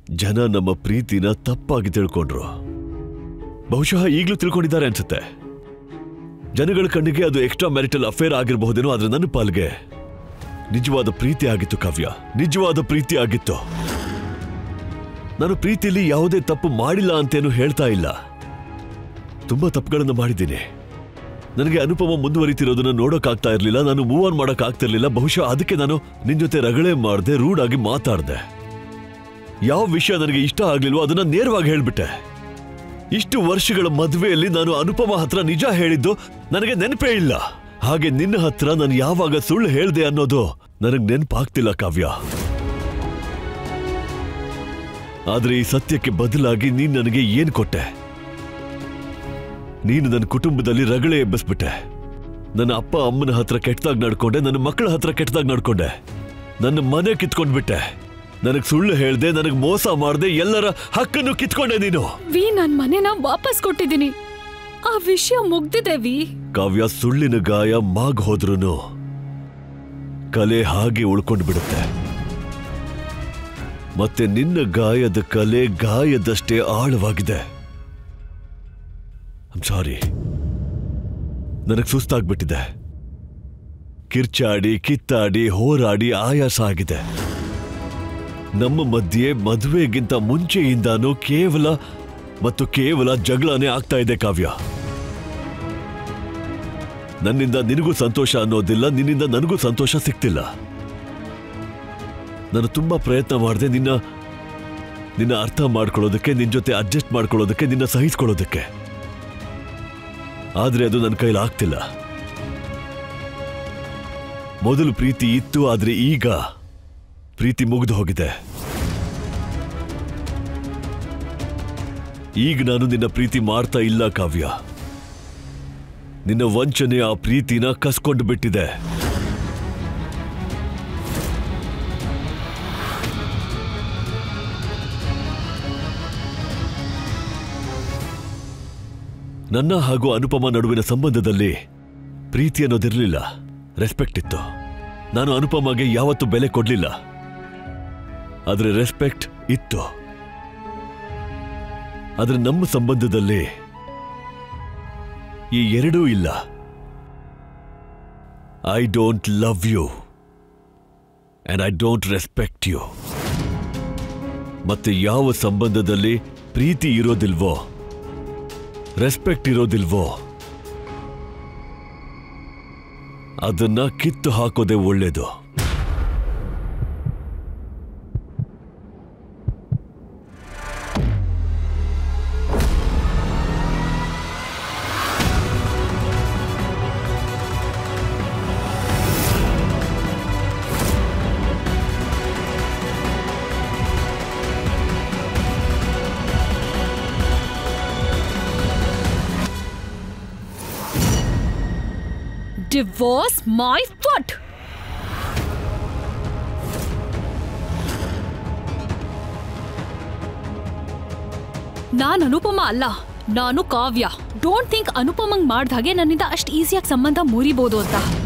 ಜನ ನಮ್ಮ ಪ್ರೀತಿನ ತಪ್ಪಾಗಿ ತಿಳ್ಕೊಂಡ್ರು ಬಹುಶಃ ಈಗಲೂ ತಿಳ್ಕೊಂಡಿದ್ದಾರೆ ಅನ್ಸುತ್ತೆ ಜನಗಳ ಕಣ್ಣಿಗೆ ಅದು ಎಕ್ಸ್ಟ್ರಾ ಮ್ಯಾರಿಟಲ್ ಅಫೇರ್ ಆಗಿರಬಹುದೇನೋ ಆದ್ರೆ ನನ್ನ ಪಾಲ್ಗೆ ನಿಜವಾದ ಪ್ರೀತಿ ಆಗಿತ್ತು ಕಾವ್ಯ ನಿಜವಾದ ಪ್ರೀತಿ ಆಗಿತ್ತು ನಾನು ಪ್ರೀತಿಲಿ ಯಾವುದೇ ತಪ್ಪು ಮಾಡಿಲ್ಲ ಅಂತೇನು ಹೇಳ್ತಾ ಇಲ್ಲ ತುಂಬಾ ತಪ್ಪುಗಳನ್ನು ಮಾಡಿದ್ದೀನಿ ನನಗೆ ಅನುಪಮ ಮುಂದುವರಿತಿರೋದನ್ನ ನೋಡೋಕ್ಕಾಗ್ತಾ ಇರಲಿಲ್ಲ ನಾನು ಮೂವ್ ಆನ್ ಮಾಡಕ್ ಆಗ್ತಿರ್ಲಿಲ್ಲ ಬಹುಶಃ ಅದಕ್ಕೆ ನಾನು ನಿನ್ ಜೊತೆ ರಗಳೆ ಮಾಡ್ದೆ ರೂಡ್ ಆಗಿ ಮಾತಾಡ್ದೆ ಯಾವ ವಿಷಯ ನನಗೆ ಇಷ್ಟ ಆಗ್ಲಿಲ್ವೋ ಅದನ್ನ ನೇರವಾಗಿ ಹೇಳ್ಬಿಟ್ಟೆ ಇಷ್ಟು ವರ್ಷಗಳ ಮದುವೆಯಲ್ಲಿ ನಾನು ಅನುಪಮ ಹತ್ರ ನಿಜ ಹೇಳಿದ್ದು ನನಗೆ ನೆನಪೇ ಇಲ್ಲ ಹಾಗೆ ನಿನ್ನ ಹತ್ರ ನಾನು ಯಾವಾಗ ಸುಳ್ಳು ಹೇಳ್ದೆ ಅನ್ನೋದು ನನಗೆ ನೆನಪಾಗ್ತಿಲ್ಲ ಕಾವ್ಯ ಆದ್ರೆ ಈ ಸತ್ಯಕ್ಕೆ ಬದಲಾಗಿ ನೀನ್ ನನಗೆ ಏನ್ ಕೊಟ್ಟೆ ನೀನು ನನ್ನ ಕುಟುಂಬದಲ್ಲಿ ರಗಳೆ ಎಬ್ಬಿಸ್ಬಿಟ್ಟೆ ನನ್ನ ಅಪ್ಪ ಅಮ್ಮನ ಹತ್ರ ಕೆಟ್ಟದಾಗ ನಡ್ಕೊಂಡೆ ನನ್ನ ಮಕ್ಕಳ ಹತ್ರ ಕೆಟ್ಟದಾಗ ನಡ್ಕೊಂಡೆ ನನ್ನ ಮನೆ ಕಿತ್ಕೊಂಡ್ಬಿಟ್ಟೆ ನನಗ್ ಸುಳ್ಳು ಹೇಳ್ದೆ ನನಗ್ ಮೋಸ ಮಾಡ್ದೆ ಎಲ್ಲರ ಹಕ್ಕನ್ನು ಕಿತ್ಕೊಂಡೆ ನೀನು ವಿ ನನ್ ಮನೆನ ವಾಪಸ್ ಕೊಟ್ಟಿದ್ದೀನಿ ಆ ವಿಷಯ ಮುಗ್ದಿದೆ ವಿ ಕಾವ್ಯ ಸುಳ್ಳಿನ ಗಾಯ ಮಾಗ್ ಹೋದ್ರುನು ಕಲೆ ಹಾಗೆ ಉಳ್ಕೊಂಡು ಬಿಡುತ್ತೆ ಮತ್ತೆ ನಿನ್ನ ಗಾಯದ ಕಲೆ ಗಾಯದಷ್ಟೇ ಆಳವಾಗಿದೆ ಸಾರಿ ನನಗೆ ಸುಸ್ತಾಗ್ಬಿಟ್ಟಿದೆ ಕಿರ್ಚಾಡಿ ಕಿತ್ತಾಡಿ ಹೋರಾಡಿ ಆಯಾಸ ಆಗಿದೆ ನಮ್ಮ ಮಧ್ಯೆ ಮದುವೆಗಿಂತ ಮುಂಚೆಯಿಂದಾನು ಕೇವಲ ಮತ್ತು ಕೇವಲ ಜಗಳನೇ ಆಗ್ತಾ ಇದೆ ಕಾವ್ಯ ನನ್ನಿಂದ ನಿನಗೂ ಸಂತೋಷ ಅನ್ನೋದಿಲ್ಲ ನಿನ್ನಿಂದ ನನಗೂ ಸಂತೋಷ ಸಿಗ್ತಿಲ್ಲ ನಾನು ತುಂಬಾ ಪ್ರಯತ್ನ ಮಾಡಿದೆ ನಿನ್ನ ನಿನ್ನ ಅರ್ಥ ಮಾಡ್ಕೊಳ್ಳೋದಕ್ಕೆ ನಿನ್ನ ಜೊತೆ ಅಡ್ಜಸ್ಟ್ ಮಾಡ್ಕೊಳ್ಳೋದಕ್ಕೆ ನಿನ್ನ ಸಹಿಸ್ಕೊಳ್ಳೋದಕ್ಕೆ ಆದ್ರೆ ಅದು ನನ್ನ ಕೈಲಿ ಆಗ್ತಿಲ್ಲ ಮೊದಲು ಪ್ರೀತಿ ಇತ್ತು ಆದ್ರೆ ಈಗ ಪ್ರೀತಿ ಮುಗಿದು ಹೋಗಿದೆ ಈಗ ನಾನು ನಿನ್ನ ಪ್ರೀತಿ ಮಾಡ್ತಾ ಇಲ್ಲ ಕಾವ್ಯ ನಿನ್ನ ವಂಚನೆ ಆ ಪ್ರೀತಿನ ಕಸ್ಕೊಂಡು ಬಿಟ್ಟಿದೆ ನನ್ನ ಹಾಗೂ ಅನುಪಮ ನಡುವಿನ ಸಂಬಂಧದಲ್ಲಿ ಪ್ರೀತಿ ಅನ್ನೋದಿರಲಿಲ್ಲ ರೆಸ್ಪೆಕ್ಟ್ ಇತ್ತು ನಾನು ಅನುಪಮಗೆ ಯಾವತ್ತೂ ಬೆಲೆ ಕೊಡ್ಲಿಲ್ಲ ಆದ್ರೆ ರೆಸ್ಪೆಕ್ಟ್ ಇತ್ತು ಆದ್ರೆ ನಮ್ಮ ಸಂಬಂಧದಲ್ಲಿ ಈ ಎರಡೂ ಇಲ್ಲ I don't love you and I don't respect you ಮತ್ತೆ ಯಾವ ಸಂಬಂಧದಲ್ಲಿ ಪ್ರೀತಿ ಇರೋದಿಲ್ವೋ ರೆಸ್ಪೆಕ್ಟ್ ಇರೋದಿಲ್ವೋ ಅದನ್ನ ಕಿತ್ತು ಹಾಕೋದೇ ಒಳ್ಳೇದು ಡಿವೋರ್ಸ್ ಮೈ ಫುಟ್ ನಾನ್ ಅನುಪಮ ಅಲ್ಲ ನಾನು ಕಾವ್ಯ ಡೋಂಟ್ ಥಿಂಕ್ ಅನುಪಮಂಗ್ ಮಾಡ್ದ ಹಾಗೆ ನನ್ನಿಂದ ಅಷ್ಟು ಈಸಿಯಾಗಿ ಸಂಬಂಧ ಮುರಿಬೋದು ಅಂತ